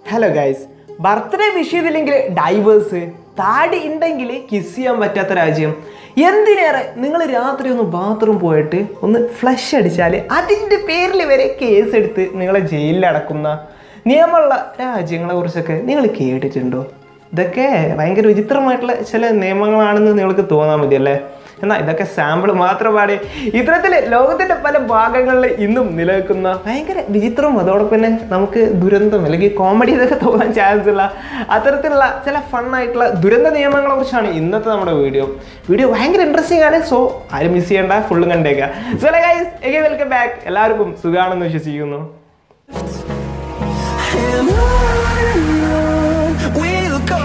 Hello guys birthday wish ചെയ്തില്ലെങ്കിൽ divorce താടി ഉണ്ടെങ്കിൽ കിസ് ചെയ്യാൻ പറ്റാത്ത രാജ്യം എന്തിനേറെ നിങ്ങൾ രാത്രി ഒന്ന് ബാത്റൂം പോയിട്ട് ഒന്ന് ഫ്ലഷ് അടിച്ചാൽ അതിൻ്റെ പേരിൽ വരെ കേസ് എടുത്ത് നിങ്ങളെ ജയിലിൽ അടക്കുന്ന നിയമമുള്ള രാജ്യങ്ങളെ കുറിച്ചൊക്കെ നിങ്ങൾ കേട്ടിട്ടുണ്ടോ ഇതൊക്കെ ഭയങ്കര വിചിത്രമായിട്ടുള്ള ചില നിയമങ്ങളാണെന്ന് നിങ്ങൾക്ക് തോന്നാൻ മതി അല്ലേ എന്നാൽ ഇതൊക്കെ സാമ്പിൾ മാത്രമാണ് ഇത്തരത്തിൽ ലോകത്തിൻ്റെ പല ഭാഗങ്ങളിൽ ഇന്നും നിലനിൽക്കുന്ന ഭയങ്കര വിചിത്രവും അതോടൊപ്പം തന്നെ നമുക്ക് ദുരന്തം അല്ലെങ്കിൽ കോമഡി ഇതൊക്കെ തോന്നാൻ ചാൻസ് ഉള്ള അത്തരത്തിലുള്ള ചില ഫണ്ണായിട്ടുള്ള ദുരന്ത നിയമങ്ങളെ കുറിച്ചാണ് ഇന്നത്തെ നമ്മുടെ വീഡിയോ വീഡിയോ ഭയങ്കര ഇൻട്രസ്റ്റിംഗ് ആണ് സോ ആരും മിസ് ചെയ്യേണ്ട ഫുള്ളും കണ്ടേക്കുക so guys again welcome back എല്ലാവർക്കും സുഖാണെന്ന് വിശ്വസിക്കുന്നു And on we'll go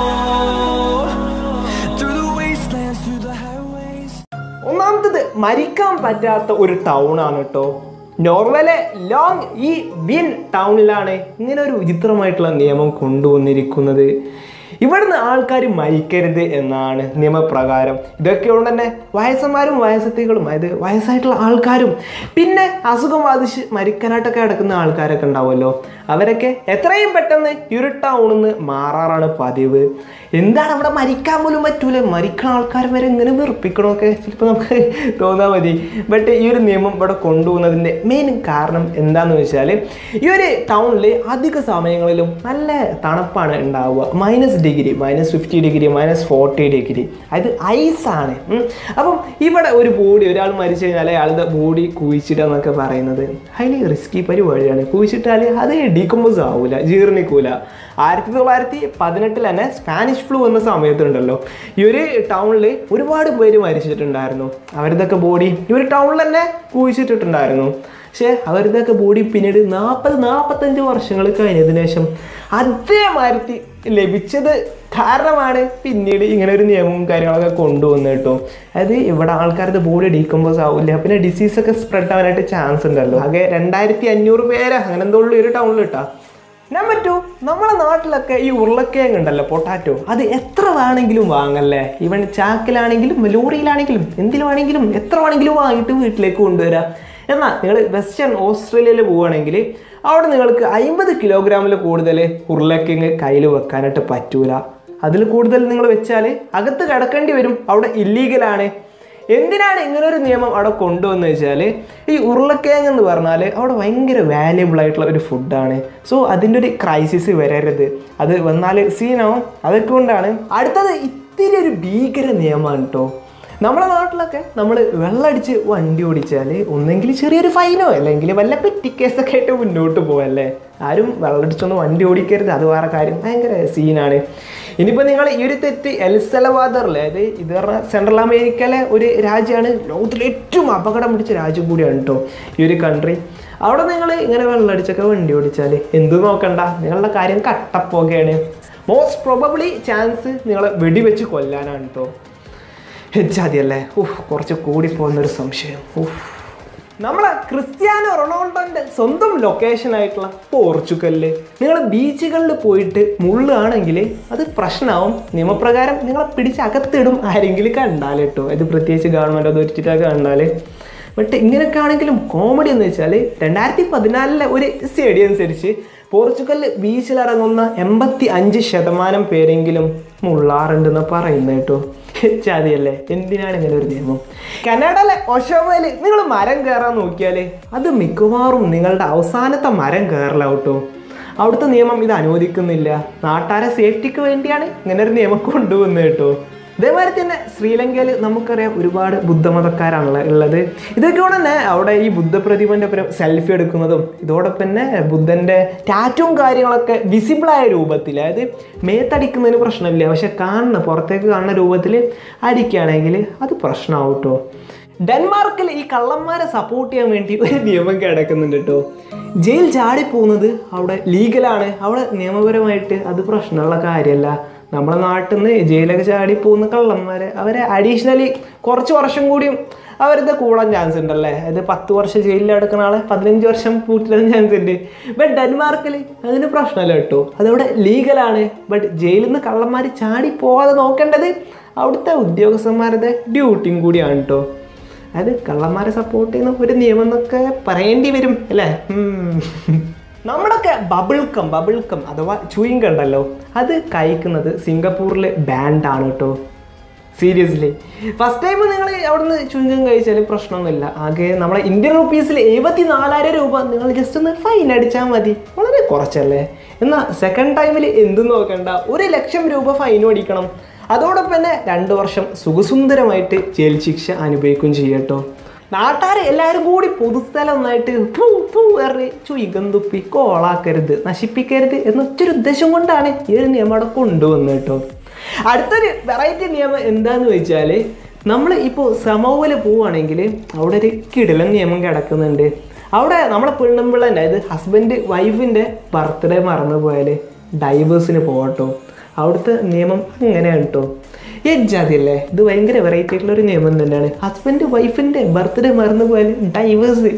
through the wastelands, through the highways. ഒന്നാമത്തത് മരിക്കാൻ പറ്റാത്ത ഒരു ടൗൺ ആണ് കേട്ടോ നോർവേലെ ലോങ് ഈ ബിൻ ടൗണിലാണ് ഇങ്ങനെ ഒരു വിചിത്രമായിട്ടുള്ള നിയമം കൊണ്ടുവന്നിരിക്കുന്നത് ഇവിടുന്ന് ആൾക്കാർ മരിക്കരുത് എന്നാണ് നിയമപ്രകാരം ഇതൊക്കെ കൊണ്ട് തന്നെ വയസ്സന്മാരും വയസ്സത്തികളും അതായത് വയസ്സായിട്ടുള്ള ആൾക്കാരും പിന്നെ അസുഖം ബാധിച്ച് മരിക്കാനായിട്ടൊക്കെ കിടക്കുന്ന ആൾക്കാരൊക്കെ ഉണ്ടാവുമല്ലോ അവരൊക്കെ എത്രയും പെട്ടെന്ന് ഈ ഒരു ടൗണിൽ നിന്ന് മാറാറാണ് പതിവ് എന്താണ് അവിടെ മരിക്കാൻ പോലും പറ്റൂല മരിക്കുന്ന ആൾക്കാർ വരെ ഇങ്ങനെ വെറുപ്പിക്കണമൊക്കെ ചിലപ്പോൾ നമുക്ക് തോന്നാൻ മതി ബട്ട് ഈ ഒരു നിയമം ഇവിടെ കൊണ്ടുപോകുന്നതിൻ്റെ മെയിൻ കാരണം എന്താണെന്ന് വെച്ചാൽ ഈ ഒരു ടൗണിൽ അധിക സമയങ്ങളിലും നല്ല തണുപ്പാണ് ഉണ്ടാവുക minus degree minus fifty degree minus forty degree അത് ഐസാണ് അപ്പം ഇവിടെ ഒരു ബോഡി ഒരാൾ മരിച്ചു കഴിഞ്ഞാൽ അയാളുടെ ബോഡി കുഴിച്ചിടുക എന്നൊക്കെ പറയുന്നത് ഹൈലി റിസ്കി പരിപാടിയാണ് കുഴിച്ചിട്ടാൽ അത് ഡീകമ്പോസ് ആവില്ല ജീർണിക്കൂല ആയിരത്തി തൊള്ളായിരത്തി പതിനെട്ടിൽ തന്നെ സ്പാനിഷ് ഫ്ലൂ എന്ന സമയത്തുണ്ടല്ലോ ഈ ഒരു ടൗണിൽ ഒരുപാട് പേര് മരിച്ചിട്ടുണ്ടായിരുന്നു അവരുടെയൊക്കെ ബോഡി ഈ ഒരു ടൗണിൽ തന്നെ കുഴിച്ചിട്ടിട്ടുണ്ടായിരുന്നു പക്ഷേ അവരുടെയൊക്കെ ബോഡി പിന്നീട് നാൽപ്പത് നാൽപ്പത്തഞ്ച് വർഷങ്ങൾ കഴിഞ്ഞതിന് ശേഷം അതേമാതിരി ലഭിച്ചത് കാരണമാണ് പിന്നീട് ഇങ്ങനെ ഒരു നിയമവും കാര്യങ്ങളൊക്കെ കൊണ്ടുവന്നത് കേട്ടോ അതായത് ഇവിടെ ആൾക്കാരുടെ ബോഡി ഡീകമ്പോസ് ആവില്ല പിന്നെ ഡിസീസൊക്കെ സ്പ്രെഡ് ആവാനായിട്ട് ചാൻസ് ഉണ്ടല്ലോ ആകെ രണ്ടായിരത്തി അഞ്ഞൂറ് പേര് അങ്ങനെ എന്തോ ഉള്ളൂ ഈ ഒരു ടൗണിൽ കിട്ടാ നമ്പർ ടു നമ്മുടെ നാട്ടിലൊക്കെ ഈ ഉരുളക്കിഴങ്ങ് ഉണ്ടല്ലോ പൊട്ടാറ്റോ അത് എത്ര വേണമെങ്കിലും വാങ്ങല്ലേ ഈവൻ ചാക്കിലാണെങ്കിലും ലോറിയിലാണെങ്കിലും എന്തിലാണെങ്കിലും എത്ര വേണമെങ്കിലും വാങ്ങിയിട്ട് വീട്ടിലേക്ക് കൊണ്ടുവരാം എന്നാൽ നിങ്ങൾ വെസ്റ്റേൺ ഓസ്ട്രേലിയയിൽ പോവുകയാണെങ്കിൽ അവിടെ നിങ്ങൾക്ക് അമ്പത് കിലോഗ്രാമിൽ കൂടുതൽ ഉരുളക്കിഴങ്ങ് കയ്യിൽ വെക്കാനായിട്ട് പറ്റൂല അതിൽ കൂടുതൽ നിങ്ങൾ വെച്ചാൽ അകത്ത് കിടക്കേണ്ടി വരും അവിടെ ഇല്ലീഗലാണ് എന്തിനാണ് ഇങ്ങനെ ഒരു നിയമം അവിടെ കൊണ്ടുവന്ന് വെച്ചാൽ ഈ ഉരുളക്കിഴങ്ങ് എന്ന് പറഞ്ഞാൽ അവിടെ ഭയങ്കര വാല്യബിൾ ആയിട്ടുള്ള ഒരു ഫുഡാണ് സോ അതിൻ്റെ ഒരു ക്രൈസിസ് വരരുത് അത് വന്നാൽ സീനാവും അതൊക്കെ കൊണ്ടാണ് അടുത്തത് ഇത്തിരി ഒരു ഭീകര നിയമമാണ് കേട്ടോ നമ്മുടെ നാട്ടിലൊക്കെ നമ്മൾ വെള്ളമടിച്ച് വണ്ടി ഓടിച്ചാൽ ഒന്നെങ്കിൽ ചെറിയൊരു ഫൈനോ അല്ലെങ്കിൽ വല്ല പെറ്റി കേസൊക്കെ ആയിട്ട് മുന്നോട്ട് പോവല്ലേ ആരും വെള്ളമടിച്ചൊന്ന് വണ്ടി ഓടിക്കരുത് അത് വേറെ കാര്യം ഭയങ്കര സീനാണ് ഇനിയിപ്പോൾ നിങ്ങൾ ഈ ഒരു തെറ്റ് എൽസലവാദറിലെ അതായത് ഇത് പറഞ്ഞാൽ സെൻട്രൽ അമേരിക്കയിലെ ഒരു രാജ്യമാണ് ലോകത്തിലെ ഏറ്റവും അപകടം പിടിച്ച രാജ്യം കൂടിയാണ് കേട്ടോ ഈ ഒരു കൺട്രി അവിടെ നിങ്ങൾ ഇങ്ങനെ വെള്ളമടിച്ചൊക്കെ വണ്ടി ഓടിച്ചാൽ എന്ത് നോക്കണ്ട നിങ്ങളുടെ കാര്യം കട്ടപ്പോകയാണ് മോസ്റ്റ് പ്രോബബ്ലി ചാൻസ് നിങ്ങളെ വെടിവെച്ച് കൊല്ലാനാണ് കേട്ടോ ഹെച്ചാതിയല്ലേ ഉഫ് കുറച്ച് കൂടിപ്പോകുന്നൊരു സംശയം ഉഫ് നമ്മളെ ക്രിസ്ത്യാനോ റൊണാൾഡോൻ്റെ സ്വന്തം ലൊക്കേഷൻ ആയിട്ടുള്ള പോർച്ചുഗലിൽ നിങ്ങൾ ബീച്ചുകളിൽ പോയിട്ട് മുള്ളുകയാണെങ്കിൽ അത് പ്രശ്നമാവും നിയമപ്രകാരം നിങ്ങളെ പിടിച്ച് അകത്തിടും ആരെങ്കിലും കണ്ടാൽ കേട്ടോ ഇത് പ്രത്യേകിച്ച് ഗവൺമെൻറ് അതോറിറ്റിയിട്ടൊക്കെ കണ്ടാൽ ബട്ട് ഇങ്ങനെയൊക്കെ ആണെങ്കിലും കോമഡി എന്ന് വെച്ചാൽ രണ്ടായിരത്തി പതിനാലിലെ ഒരു സ്റ്റഡി അനുസരിച്ച് പോർച്ചുഗലിൽ ബീച്ചിലിറങ്ങുന്ന എൺപത്തി അഞ്ച് ശതമാനം പേരെങ്കിലും മുള്ളാറുണ്ടെന്ന് പറയുന്നത് കേട്ടോ ചതിയല്ലേ എന്തിനാണ് ഇങ്ങനെ ഒരു നിയമം കനഡയിലെ ഒഷോവയിൽ നിങ്ങൾ മരം കയറാൻ നോക്കിയാൽ അത് മിക്കവാറും നിങ്ങളുടെ അവസാനത്തെ മരം കയറല കേട്ടോ അവിടുത്തെ നിയമം ഇത് അനുവദിക്കുന്നില്ല നാട്ടാരെ സേഫ്റ്റിക്ക് വേണ്ടിയാണ് ഇങ്ങനെ ഒരു നിയമം കൊണ്ടുവന്നത് കേട്ടോ ഇതേമാതിരി തന്നെ ശ്രീലങ്കയിൽ നമുക്കറിയാം ഒരുപാട് ബുദ്ധമതക്കാരാണല്ലോ ഉള്ളത് ഇതൊക്കെ കൊണ്ട് തന്നെ അവിടെ ഈ ബുദ്ധപ്രതിമൻ്റെ ഒപ്പം സെൽഫി എടുക്കുന്നതും ഇതോടൊപ്പം തന്നെ ബുദ്ധൻ്റെ ടാറ്റും കാര്യങ്ങളൊക്കെ വിസിബിളായ രൂപത്തിൽ അതായത് മേത്തടിക്കുന്നതിന് പ്രശ്നമില്ല പക്ഷെ കാണുന്ന പുറത്തേക്ക് കാണുന്ന രൂപത്തിൽ അടിക്കുകയാണെങ്കിൽ അത് പ്രശ്നമാവും കേട്ടോ ഡെൻമാർക്കിൽ ഈ കള്ളന്മാരെ സപ്പോർട്ട് ചെയ്യാൻ വേണ്ടി ഒരു നിയമം കിടക്കുന്നുണ്ട് കേട്ടോ ജയിൽ ചാടി പോകുന്നത് അവിടെ ലീഗലാണ് അവിടെ നിയമപരമായിട്ട് അത് പ്രശ്നമുള്ള കാര്യമല്ല നമ്മുടെ നാട്ടിൽ നിന്ന് ജയിലൊക്കെ ചാടി പോകുന്ന കള്ളന്മാരെ അവരെ അഡീഷണലി കുറച്ച് വർഷം കൂടിയും അവരുടെ കൂടാൻ ചാൻസ് ഉണ്ടല്ലേ അത് പത്ത് വർഷം ജയിലിൽ അടക്കുന്ന ആളെ പതിനഞ്ച് വർഷം പൂട്ടിടാൻ ചാൻസ് ഉണ്ട് ബട്ട് ഡെൻമാർക്കിൽ അതിന് പ്രശ്നമല്ല കേട്ടോ അതവിടെ ലീഗലാണ് ബട്ട് ജയിലിൽ നിന്ന് കള്ളന്മാർ ചാടി പോകാതെ നോക്കേണ്ടത് അവിടുത്തെ ഉദ്യോഗസ്ഥന്മാരുടെ ഡ്യൂട്ടിയും കൂടിയാണ് കേട്ടോ അതായത് കള്ളന്മാരെ സപ്പോർട്ട് ചെയ്യുന്ന ഒരു നിയമം എന്നൊക്കെ പറയേണ്ടി വരും അല്ലേ ഉം. നമ്മുടെയൊക്കെ ബബിൾക്കം ബബിൾക്കം അഥവാ ചൂയിങ്കം ഉണ്ടല്ലോ അത് കഴിക്കുന്നത് സിംഗപ്പൂരിലെ ബാൻഡാണ് കേട്ടോ സീരിയസ്ലി ഫസ്റ്റ് ടൈം നിങ്ങൾ അവിടുന്ന് ചുരുക്കം കഴിച്ചാൽ പ്രശ്നമൊന്നുമില്ല ആകെ നമ്മളെ ഇന്ത്യൻ റുപ്പീസിൽ എഴുപത്തി നാലായിരം രൂപ നിങ്ങൾ ജസ്റ്റ് ഒന്ന് ഫൈൻ അടിച്ചാൽ മതി വളരെ കുറച്ചല്ലേ എന്നാൽ സെക്കൻഡ് ടൈമിൽ എന്തും നോക്കണ്ട ഒരു ലക്ഷം രൂപ ഫൈൻ അടിക്കണം അതോടൊപ്പം തന്നെ രണ്ട് വർഷം സുഖസുന്ദരമായിട്ട് ജയിൽ ശിക്ഷ അനുഭവിക്കുകയും ചെയ്യട്ടോ നാട്ടുകാർ എല്ലാവരും കൂടി പൊതുസ്ഥലം ഒന്നായിട്ട് പൂ പൂ എറി ചുയികം തുപ്പി കോളാക്കരുത് നശിപ്പിക്കരുത് എന്നൊറ്റൊരു ഉദ്ദേശം കൊണ്ടാണ് ഈ ഒരു നിയമം അവിടെ കൊണ്ടുവന്നത് കേട്ടോ അടുത്തൊരു വെറൈറ്റി നിയമം എന്താന്ന് വെച്ചാൽ നമ്മൾ ഇപ്പോൾ സമൂഹത്തിൽ പോവുകയാണെങ്കിൽ അവിടെ ഒരു കിടിലൻ നിയമം കിടക്കുന്നുണ്ട് അവിടെ നമ്മളെ പെണ്ണുമ്പിള്ളൻ്റെ അതായത് ഹസ്ബൻഡ് വൈഫിൻ്റെ ബർത്ത്ഡേ മറന്നു പോയാൽ ഡൈവേഴ്സിന് പോകട്ടോ അവിടുത്തെ നിയമം അങ്ങനെയാണ് കേട്ടോ എജ്ജാതിയല്ലേ ഇത് ഭയങ്കര വെറൈറ്റി ആയിട്ടുള്ള ഒരു നിയമം തന്നെയാണ് ഹസ്ബൻഡ് വൈഫിൻ്റെ ബർത്ത്ഡേ മറന്നു പോയാൽ ഡൈവേഴ്സ്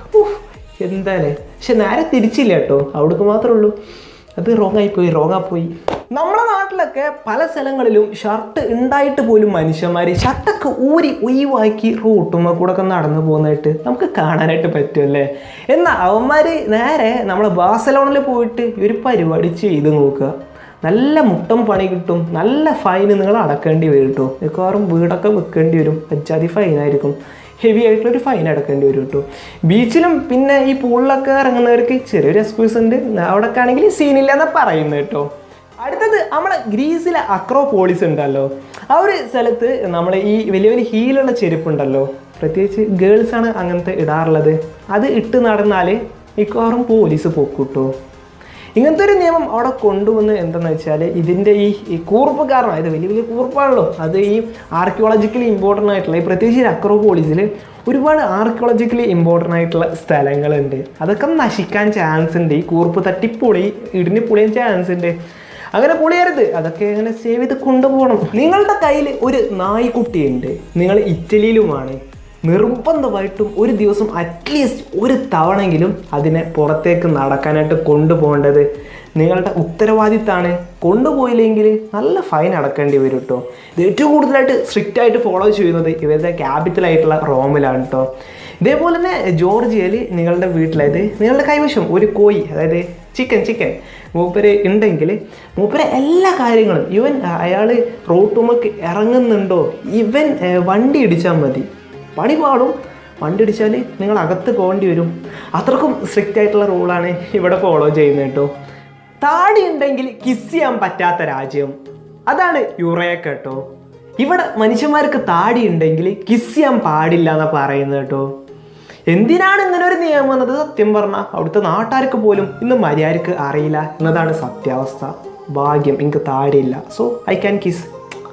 എന്താലേ പക്ഷെ നേരെ തിരിച്ചില്ല കേട്ടോ അവിടേക്ക് മാത്രമേ ഉള്ളൂ അത് റോങ് ആയിപ്പോയി റോങ് പോയി നമ്മുടെ നാട്ടിലൊക്കെ പല സ്ഥലങ്ങളിലും ഷർട്ട് ഉണ്ടായിട്ട് പോലും മനുഷ്യന്മാർ ഷർട്ടൊക്കെ ഊരി ഒഴിവാക്കി റൂട്ടുമ്മ കൂടെ ഒക്കെ നടന്നു പോകുന്നതായിട്ട് നമുക്ക് കാണാനായിട്ട് പറ്റുമല്ലേ എന്നാൽ അവന്മാർ നേരെ നമ്മളെ ബാസലോണിൽ പോയിട്ട് ഈ ഒരു പരിപാടി ചെയ്ത് നോക്കുക നല്ല മുട്ടം പണി കിട്ടും നല്ല ഫൈന് നിങ്ങൾ അടക്കേണ്ടി വരും കേട്ടോ മിക്കവാറും വീടൊക്കെ വെക്കേണ്ടി വരും അജാതി ഫൈനായിരിക്കും ഹെവി ആയിട്ടുള്ളൊരു ഫൈൻ അടക്കേണ്ടി വരും കേട്ടോ ബീച്ചിലും പിന്നെ ഈ പൂളിലൊക്കെ ഇറങ്ങുന്നവർക്ക് ചെറിയൊരു എക്സ്ക്യൂസ് ഉണ്ട് അവിടെയൊക്കെ ആണെങ്കിൽ സീനില്ല എന്നാ പറയുന്നത് കേട്ടോ അടുത്തത് നമ്മളെ ഗ്രീസിലെ അക്രോപോളിസ് ഉണ്ടല്ലോ ആ ഒരു സ്ഥലത്ത് നമ്മൾ ഈ വലിയ വലിയ ഹീലുള്ള ചെരുപ്പുണ്ടല്ലോ പ്രത്യേകിച്ച് ഗേൾസാണ് അങ്ങനത്തെ ഇടാറുള്ളത് അത് ഇട്ട് നടന്നാൽ മിക്കവാറും പോലീസ് പൊക്കൂട്ടോ ഇങ്ങനത്തെ ഒരു നിയമം അവിടെ കൊണ്ടുവന്ന് എന്തെന്ന് വെച്ചാൽ ഇതിൻ്റെ ഈ ഈ കൂർപ്പ് കാരണം അതായത് വലിയ വലിയ കൂർപ്പാണല്ലോ അത് ഈ ആർക്കിയോളജിക്കലി ഇമ്പോർട്ടൻ്റ് ആയിട്ടുള്ള ഈ പ്രത്യേകിച്ച് അക്രോപോളിസിൽ ഒരുപാട് ആർക്കിയോളജിക്കലി ഇമ്പോർട്ടൻ്റ് ആയിട്ടുള്ള സ്ഥലങ്ങളുണ്ട് അതൊക്കെ നശിക്കാൻ ചാൻസ് ഉണ്ട് ഈ കൂർപ്പ് തട്ടിപ്പൊളി ഇടിഞ്ഞ് പൊളിയാൻ ചാൻസ് ഉണ്ട് അങ്ങനെ പൊളിയരുത് അതൊക്കെ അങ്ങനെ സേവ് ചെയ്ത് കൊണ്ടുപോകണം നിങ്ങളുടെ കയ്യിൽ ഒരു നായ്ക്കുട്ടിയുണ്ട് നിങ്ങൾ ഇറ്റലിയിലുമാണ് നിർബന്ധമായിട്ടും ഒരു ദിവസം അറ്റ്ലീസ്റ്റ് ഒരു തവണെങ്കിലും അതിനെ പുറത്തേക്ക് നടക്കാനായിട്ട് കൊണ്ടുപോകേണ്ടത് നിങ്ങളുടെ ഉത്തരവാദിത്തമാണ് കൊണ്ടുപോയില്ലെങ്കിൽ നല്ല ഫൈൻ അടക്കേണ്ടി വരും കേട്ടോ ഇത് ഏറ്റവും കൂടുതലായിട്ട് സ്ട്രിക്റ്റ് ആയിട്ട് ഫോളോ ചെയ്യുന്നത് ഇവരുടെ ക്യാപിറ്റൽ ആയിട്ടുള്ള റോമിലാണ് കേട്ടോ ഇതേപോലെ തന്നെ ജോർജിയയിൽ നിങ്ങളുടെ വീട്ടിലത് നിങ്ങളുടെ കൈവശം ഒരു കോഴി അതായത് ചിക്കൻ ചിക്കൻ മൂപ്പര് ഉണ്ടെങ്കിൽ മൂപ്പരെ എല്ലാ കാര്യങ്ങളും ഇവൻ അയാൾ റോട്ടുമക്ക് ഇറങ്ങുന്നുണ്ടോ ഇവൻ ഏർ, വണ്ടി ഇടിച്ചാൽ മതി പണി പാടും വണ്ടി ഇടിച്ചാൽ നിങ്ങൾ അകത്ത് പോകേണ്ടി വരും അത്രക്കും സ്ട്രിക്റ്റ് ആയിട്ടുള്ള റൂളാണ് ഇവിടെ ഫോളോ ചെയ്യുന്നത് കേട്ടോ താടി ഉണ്ടെങ്കിൽ കിസ് ചെയ്യാൻ പറ്റാത്ത രാജ്യം അതാണ് യുറേക്ക കേട്ടോ ഇവിടെ മനുഷ്യന്മാർക്ക് താടി ഉണ്ടെങ്കിൽ കിസ് ചെയ്യാൻ പാടില്ല എന്നാ പറയുന്നത് കേട്ടോ എന്തിനാണ് ഇങ്ങനെ ഒരു നിയമം എന്നത് സത്യം പറഞ്ഞാൽ അവിടുത്തെ നാട്ടുകാർക്ക് പോലും ഇന്ന് മര്യാദക്ക് അറിയില്ല എന്നതാണ് സത്യാവസ്ഥ ഭാഗ്യം എനിക്ക് താടിയില്ല so I can kiss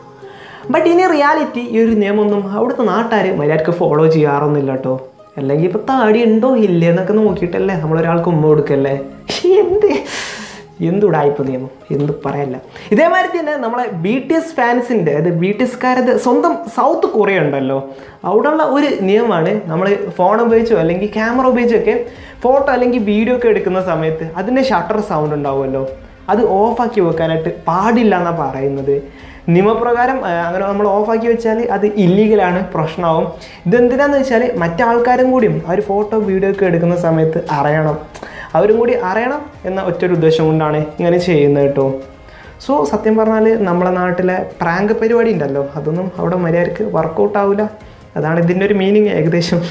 but ഇനി റിയാലിറ്റി ഈ ഒരു നിയമമൊന്നും അവിടുത്തെ നാട്ടുകാർ മര്യാദക്ക് ഫോളോ ചെയ്യാറൊന്നുമില്ല കേട്ടോ അല്ലെങ്കിൽ ഇപ്പോൾ താടി ഉണ്ടോ ഇല്ലേ എന്നൊക്കെ നോക്കിയിട്ടല്ലേ നമ്മളൊരാൾക്ക് ഉമ്മ കൊടുക്കല്ലേ എന്ത് എന്തുടായ്പ നിയമം എന്ത് പറയല്ല ഇതേമാതിരി തന്നെ നമ്മളെ ബി ടി എസ് ഫാൻസിൻ്റെ അതായത് ബി ടി എസ്കാരത് സ്വന്തം സൗത്ത് കൊറിയ ഉണ്ടല്ലോ അവിടെയുള്ള ഒരു നിയമമാണ് നമ്മൾ ഫോൺ ഉപയോഗിച്ചോ അല്ലെങ്കിൽ ക്യാമറ ഉപയോഗിച്ചൊക്കെ ഫോട്ടോ അല്ലെങ്കിൽ വീഡിയോ ഒക്കെ എടുക്കുന്ന സമയത്ത് അതിൻ്റെ ഷട്ടർ സൗണ്ട് ഉണ്ടാവുമല്ലോ അത് ഓഫാക്കി വെക്കാനായിട്ട് പാടില്ല എന്നാണ് പറയുന്നത് നിയമപ്രകാരം ആ, അങ്ങനെ നമ്മൾ ഓഫാക്കി വെച്ചാൽ അത് ഇല്ലീഗലാണ് പ്രശ്നമാവും ഇതെന്തിനാന്ന് വെച്ചാൽ മറ്റാൾക്കാരും കൂടിയും ആ ഒരു ഫോട്ടോ വീഡിയോ ഒക്കെ എടുക്കുന്ന സമയത്ത് അറിയണം അവരും കൂടി അറിയണം എന്ന ഒറ്റൊരു ഉദ്ദേശം കൊണ്ടാണ് ഇങ്ങനെ ചെയ്യുന്നത് കേട്ടോ സോ സത്യം പറഞ്ഞാൽ നമ്മളെ നാട്ടിലെ പ്രാങ്ക് പരിപാടി ഉണ്ടല്ലോ അതൊന്നും അവിടെ മര്യാദക്ക് വർക്കൗട്ട് ആവില്ല അതാണ് ഇതിൻ്റെ ഒരു മീനിങ് ഏകദേശം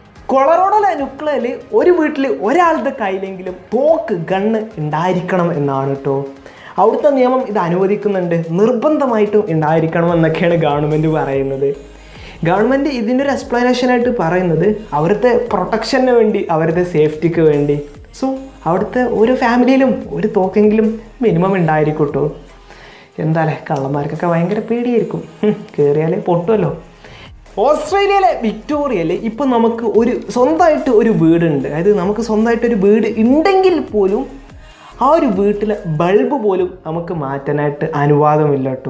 കൊളറോഡല നുക്ലയിൽ ഒരു വീട്ടിൽ ഒരാളുടെ കയ്യിലെങ്കിലും തോക്ക് ഗണ്ണ് ഉണ്ടായിരിക്കണം എന്നാണ് കേട്ടോ അവിടുത്തെ നിയമം ഇത് അനുവദിക്കുന്നുണ്ട് നിർബന്ധമായിട്ടും ഉണ്ടായിരിക്കണം എന്നൊക്കെയാണ് ഗവൺമെൻറ് പറയുന്നത് ഗവൺമെൻറ് ഇതിൻ്റെ ഒരു എക്സ്പ്ലനേഷൻ ആയിട്ട് പറയുന്നത് അവിടുത്തെ പ്രൊട്ടക്ഷന് വേണ്ടി അവരുടെ സേഫ്റ്റിക്ക് വേണ്ടി സോ അവിടുത്തെ ഓരോ ഫാമിലിയിലും ഒരു തോക്കെങ്കിലും മിനിമം ഉണ്ടായിരിക്കും കേട്ടോ എന്താല്ലേ കള്ളന്മാർക്കൊക്കെ ഭയങ്കര പേടിയായിരിക്കും കയറിയാൽ പൊട്ടുമല്ലോ ഓസ്ട്രേലിയയിലെ വിക്ടോറിയയിൽ ഇപ്പം നമുക്ക് ഒരു സ്വന്തമായിട്ട് ഒരു വീടുണ്ട് അതായത് നമുക്ക് സ്വന്തമായിട്ട് ഒരു വീട് ഉണ്ടെങ്കിൽ പോലും ആ ഒരു വീട്ടിലെ ബൾബ് പോലും നമുക്ക് മാറ്റാനായിട്ട് അനുവാദമില്ല കേട്ടോ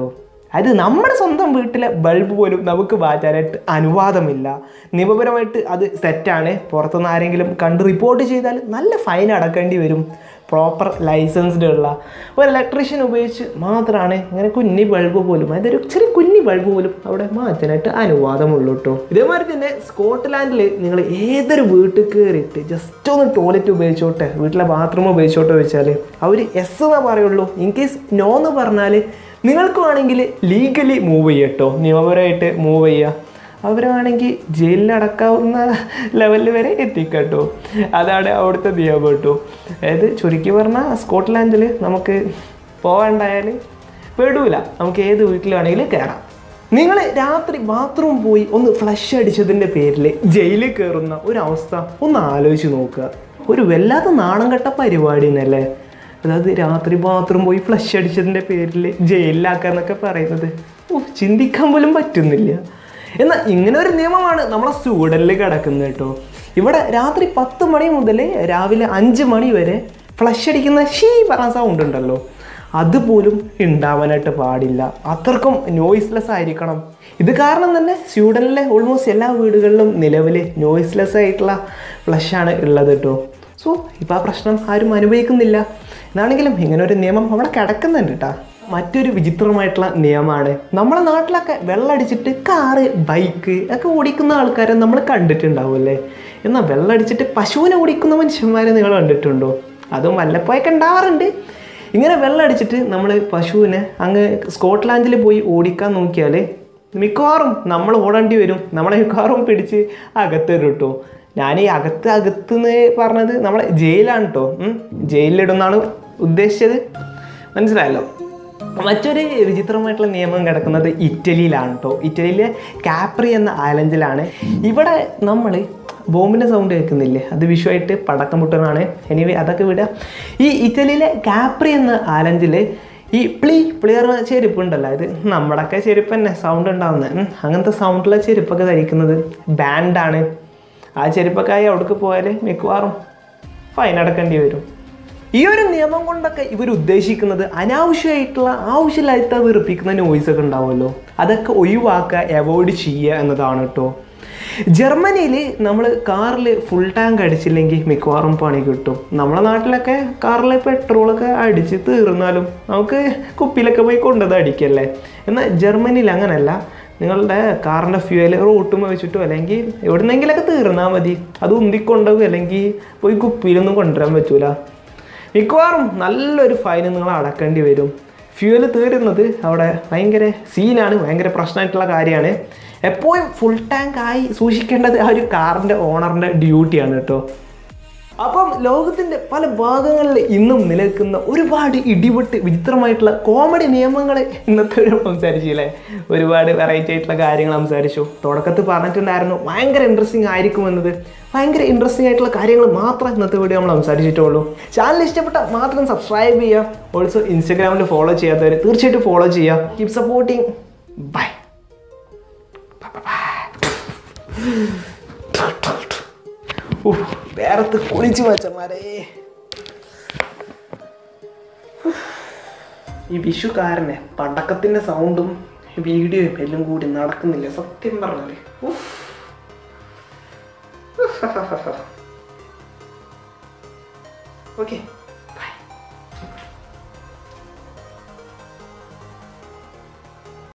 അത് നമ്മുടെ സ്വന്തം വീട്ടിലെ ബൾബ് പോലും നമുക്ക് മാറ്റാനായിട്ട് അനുവാദമില്ല നിയമപരമായിട്ട് അത് സെറ്റാണ് പുറത്തുനിന്ന് ആരെങ്കിലും കണ്ട് റിപ്പോർട്ട് ചെയ്താൽ നല്ല ഫൈൻ അടക്കേണ്ടി വരും പ്രോപ്പർ ലൈസൻസ്ഡ് ഉള്ള ഒരു ഇലക്ട്രീഷ്യൻ ഉപയോഗിച്ച് മാത്രമാണ് ഇങ്ങനെ കുഞ്ഞി ബൾബ് പോലും അതൊരു ചെറിയ കുഞ്ഞി ബൾബ് പോലും അവിടെ മാറ്റാനായിട്ട് അനുവാദമുള്ളൂ കേട്ടോ ഇതേമാതിരി തന്നെ സ്കോട്ട്ലാൻഡിൽ നിങ്ങൾ ഏതൊരു വീട്ടിൽ കയറിയിട്ട് ജസ്റ്റ് ഒന്ന് ടോയ്ലറ്റ് ഉപയോഗിച്ചോട്ടെ വീട്ടിലെ ബാത്റൂം ഉപയോഗിച്ചോട്ടെ വെച്ചാൽ അവർ എസ് എന്നേ പറയുള്ളൂ ഇൻ കേസ് നോ എന്ന് പറഞ്ഞാൽ നിങ്ങൾക്ക് വേണമെങ്കിൽ ലീഗലി മൂവ് ചെയ്യുക കേട്ടോ നിയമപരമായിട്ട് മൂവ് ചെയ്യുക അവരാണെങ്കിൽ ജയിലിലടക്കാവുന്ന ലെവലിൽ വരെ എത്തിക്കട്ടോ അതാണ് അവിടുത്തെ നിയമം കേട്ടോ അതായത് ചുരുക്കി പറഞ്ഞാൽ സ്കോട്ട്ലാൻഡിൽ നമുക്ക് പോകണ്ടായാൽ പെടൂല നമുക്ക് ഏത് വീട്ടിലാണെങ്കിലും കയറാം നിങ്ങൾ രാത്രി ബാത്റൂം പോയി ഒന്ന് ഫ്ലഷ് അടിച്ചതിൻ്റെ പേരിൽ ജയിലിൽ കയറുന്ന ഒരു അവസ്ഥ ഒന്ന് ആലോചിച്ച് നോക്കുക ഒരു വല്ലാത്ത നാണം കെട്ട പരിപാടി തന്നെയല്ലേ അതായത് രാത്രി ബാത്റൂം പോയി ഫ്ലഷ് അടിച്ചതിൻ്റെ പേരിൽ ജയിലിലാക്കാന്നൊക്കെ പറയുന്നത് ഓ ചിന്തിക്കാൻ പോലും പറ്റുന്നില്ല എന്നാൽ ഇങ്ങനെ ഒരു നിയമമാണ് നമ്മളെ സ്വീഡനിൽ കിടക്കുന്നത് കേട്ടോ ഇവിടെ രാത്രി പത്ത് മണി മുതൽ രാവിലെ അഞ്ച് മണി വരെ ഫ്ലഷ് അടിക്കുന്ന ഷീ പറഞ്ഞ സൗണ്ട് ഉണ്ടല്ലോ അതുപോലും ഉണ്ടാവാനായിട്ട് പാടില്ല അത്രക്കും നോയിസ്ലെസ് ആയിരിക്കണം ഇത് കാരണം തന്നെ സ്വീഡനിലെ ഓൾമോസ്റ്റ് എല്ലാ വീടുകളിലും നിലവിൽ നോയിസ്ലെസ് ആയിട്ടുള്ള ഫ്ലഷാണ് ഉള്ളത് കേട്ടോ സോ ഇപ്പോൾ ആ പ്രശ്നം ആരും അനുഭവിക്കുന്നില്ല എന്നാണെങ്കിലും ഇങ്ങനെ ഒരു നിയമം അവിടെ കിടക്കുന്നുണ്ട് കേട്ടോ മറ്റൊരു വിചിത്രമായിട്ടുള്ള നിയമമാണ് നമ്മളെ നാട്ടിലൊക്കെ വെള്ളമടിച്ചിട്ട് കാറ് ബൈക്ക് ഒക്കെ ഓടിക്കുന്ന ആൾക്കാരെ നമ്മൾ കണ്ടിട്ടുണ്ടാവുമല്ലേ എന്നാൽ വെള്ളമടിച്ചിട്ട് പശുവിനെ ഓടിക്കുന്ന മനുഷ്യന്മാരെ നിങ്ങൾ കണ്ടിട്ടുണ്ടോ അതും വല്ലപ്പോഴൊക്കെ ഉണ്ടാവാറുണ്ട് ഇങ്ങനെ വെള്ളമടിച്ചിട്ട് നമ്മൾ പശുവിനെ അങ്ങ് സ്കോട്ട്ലാൻഡിൽ പോയി ഓടിക്കാൻ നോക്കിയാൽ മിക്കവാറും നമ്മൾ ഓടേണ്ടി വരും നമ്മളെ മിക്കവാറും പിടിച്ച് അകത്ത് തരും കേട്ടോ ഞാൻ ഈ അകത്ത് അകത്ത് എന്ന് പറഞ്ഞത് നമ്മളെ ജയിലാണ് കേട്ടോ ജയിലിലിടുന്നാണ് ഉദ്ദേശിച്ചത് മനസ്സിലായല്ലോ മറ്റൊരു വിചിത്രമായിട്ടുള്ള നിയമം കിടക്കുന്നത് ഇറ്റലിയിലാണ് കേട്ടോ ഇറ്റലിയിലെ കാപ്രി എന്ന ഐലൻഡിലാണ് ഇവിടെ നമ്മൾ ബോംബിൻ്റെ സൗണ്ട് കേൾക്കുന്നില്ലേ അത് വിഷുവായിട്ട് പടക്കം പൊട്ടുന്നതാണ് എനിവേ അതൊക്കെ വിടുക ഈ ഇറ്റലിയിലെ കാപ്രി എന്ന ഐലൻഡിൽ ഈ പ്ലീ പ്ലിയർ ചെരുപ്പ് ഉണ്ടല്ലോ ഇത് നമ്മുടെയൊക്കെ ചെരുപ്പ് തന്നെ സൗണ്ട് ഉണ്ടാവുന്നത് ഉം, അങ്ങനത്തെ സൗണ്ടുള്ള ചെരുപ്പൊക്കെ ധരിക്കുന്നത് ബാൻഡാണ് ആ ചെരുപ്പൊക്കെ ആയി അവിടേക്ക് പോയാൽ മിക്കവാറും ഫൈൻ അടക്കേണ്ടി വരും ഈ ഒരു നിയമം കൊണ്ടൊക്കെ ഇവർ ഉദ്ദേശിക്കുന്നത് അനാവശ്യമായിട്ടുള്ള ആവശ്യമില്ലാത്ത വെറുപ്പിക്കുന്ന നോയ്സ് ഒക്കെ ഉണ്ടാവുമല്ലോ അതൊക്കെ ഒഴിവാക്കുക അവോയ്ഡ് ചെയ്യുക എന്നതാണ് കേട്ടോ ജർമ്മനിയിൽ നമ്മൾ കാറിൽ ഫുൾ ടാങ്ക് അടിച്ചില്ലെങ്കിൽ മിക്കവാറും പണി കിട്ടും നമ്മളെ നാട്ടിലൊക്കെ കാറിൽ പെട്രോളൊക്കെ അടിച്ച് തീർന്നാലും നമുക്ക് കുപ്പിയിലൊക്കെ പോയി കൊണ്ടത് അടിക്കല്ലേ എന്നാൽ ജർമ്മനിയിൽ അങ്ങനല്ല നിങ്ങളുടെ കാറിൻ്റെ ഫ്യൂവൽ റോട്ടും വെച്ചിട്ടോ അല്ലെങ്കിൽ എവിടുന്നെങ്കിലൊക്കെ തീർന്നാൽ മതി അത് ഉന്തിക്കൊണ്ടുപോകും അല്ലെങ്കിൽ പോയി കുപ്പിയിലൊന്നും കൊണ്ടുവരാൻ പറ്റൂല മിക്കവാറും നല്ലൊരു ഫൈൻ നിങ്ങൾ അടക്കേണ്ടി വരും ഫ്യൂവൽ തീരുന്നത് അവിടെ ഭയങ്കര സീനാണ് ഭയങ്കര പ്രശ്നമായിട്ടുള്ള കാര്യമാണ് എപ്പോഴും ഫുൾ ടാങ്ക് ആയി സൂക്ഷിക്കേണ്ടത് ആ ഒരു കാറിൻ്റെ ഓണറിൻ്റെ ഡ്യൂട്ടിയാണ് കേട്ടോ അപ്പം ലോകത്തിൻ്റെ പല ഭാഗങ്ങളിൽ ഇന്നും നിലനിൽക്കുന്ന ഒരുപാട് ഇടിപെട്ട് വിചിത്രമായിട്ടുള്ള കോമഡി നിയമങ്ങൾ ഇന്നത്തെ ഒരു സംസാരിച്ചില്ലേ ഒരുപാട് വെറൈറ്റി ആയിട്ടുള്ള കാര്യങ്ങൾ സംസാരിച്ചു തുടക്കത്തിൽ പറഞ്ഞിട്ടുണ്ടായിരുന്നു ഭയങ്കര ഇൻട്രസ്റ്റിംഗ് ആയിരിക്കുമെന്നത് ഭയങ്കര ഇൻട്രസ്റ്റിംഗ് ആയിട്ടുള്ള കാര്യങ്ങൾ മാത്രം ഇന്നത്തെ വീഡിയോ നമ്മൾ സംസാരിച്ചിട്ടുള്ളൂ ചാനൽ ഇഷ്ടപ്പെട്ട മാത്രം സബ്സ്ക്രൈബ് ചെയ്യുക ഓൾസോ ഇൻസ്റ്റാഗ്രാമിൽ ഫോളോ ചെയ്യാത്തവർ തീർച്ചയായിട്ടും ഫോളോ ചെയ്യുക കീപ് സപ്പോർട്ടിങ് ബൈ വേറത്ത് കുളിച്ചു വച്ചമാരേ ഈ വിഷുകാരനെ പടക്കത്തിന്റെ സൗണ്ടും വീഡിയോയും എല്ലാം കൂടി നടക്കുന്നില്ല സത്യം പറഞ്ഞാല് ഓക്കെ